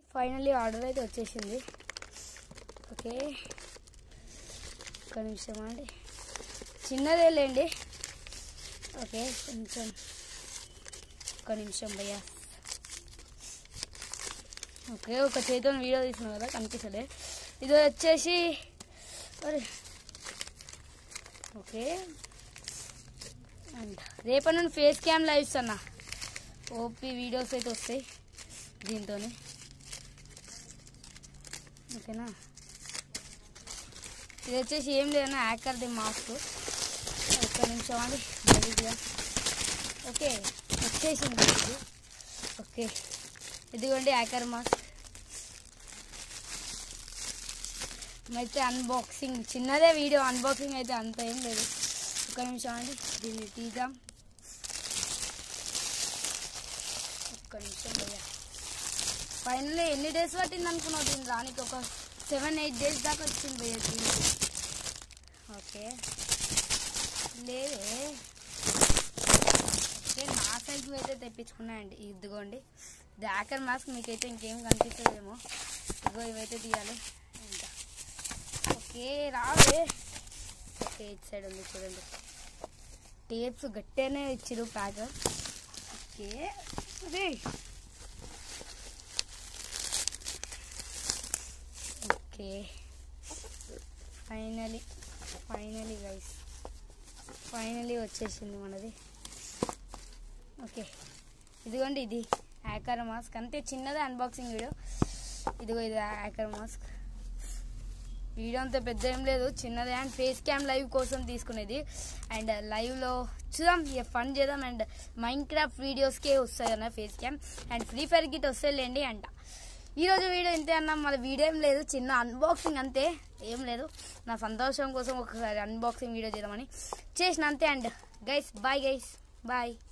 finally order అయితే వచ్చేసింది okay ఒక్క నిమిషం అండి చిన్నదే లేండి ఓకే కొంచెం ఒక్క నిమిషం భయ్యా ఓకే ఒక చేతితో వీడియో తీసినాం కదా కనిపిస్తలే ఇది వచ్చేసి అరే ఓకే అండ్ రేపటి నుండి ఫేస్ క్యామ్ లైవ్ ఇస్తాను ఓపీ వీడియోస్ అయితే వస్తాయి దీంతో ఓకేనా ఇది వచ్చేసి ఏం లేదన్నా హ్యాకర్ది మాస్క్ ఒక్క నిమిషం అండి గలీజ్గా ఓకే వచ్చేసింది ఇది ఓకే ఇదిగోండి హ్యాకర్ మాస్క్ అయితే అన్బాక్సింగ్ చిన్నదే వీడియో అన్బాక్సింగ్ అయితే అంత ఏం లేదు ఒక నిమిషం అండి దీన్ని తీద్దాం ఒక్క నిమిషం భయ్యా ఫైనల్లీ ఎన్ని డేస్ పట్టింది అనుకున్నావు దీన్ని రానికి ఒక సెవెన్ ఎయిట్ డేస్ దాకా వచ్చింది భయ్య దీనికి ఓకే లేదే ఓకే నా సైజు అయితే తెప్పించుకున్నాయండి ఇదిగోండి దాకర్ మాస్క్ మీకైతే ఇంకేం కనిపిస్తుందేమో ఇదిగో ఇవైతే తీయాలి ఇంకా ఓకే రావే ఓకే ఇటు సైడ్ ఉంది చూడండి టేప్స్ గట్టిగానే ఇచ్చిరు ప్యాక్ ఓకే అదే okay finally finally guys finally వచ్చేసింది మనది ఓకే ఇదిగోండి ఇది హ్యాకర్ మాస్క్ అంతే చిన్నదే అన్బాక్సింగ్ వీడియో ఇదిగో ఇది హ్యాకర్ మాస్క్ వీడియో అంత పెద్ద ఏం లేదు చిన్నదే అండ్ ఫేస్ క్యామ్ లైవ్ కోసం తీసుకునేది అండ్ లైవ్లో చూద్దాం ఇక ఫన్ చేద్దాం అండ్ మైండ్ క్రాఫ్ట్ వీడియోస్కే వస్తాయి అన్న face cam and free fire గిట్ వస్తాయిలేండి అంట ఈరోజు వీడియో ఇంతే అన్న మన వీడియో ఏం లేదు చిన్న అన్బాక్సింగ్ అంతే ఏం లేదు నా సంతోషం కోసం ఒకసారి అన్బాక్సింగ్ వీడియో చేద్దామని చేసిన అంతే and guys bye guys bye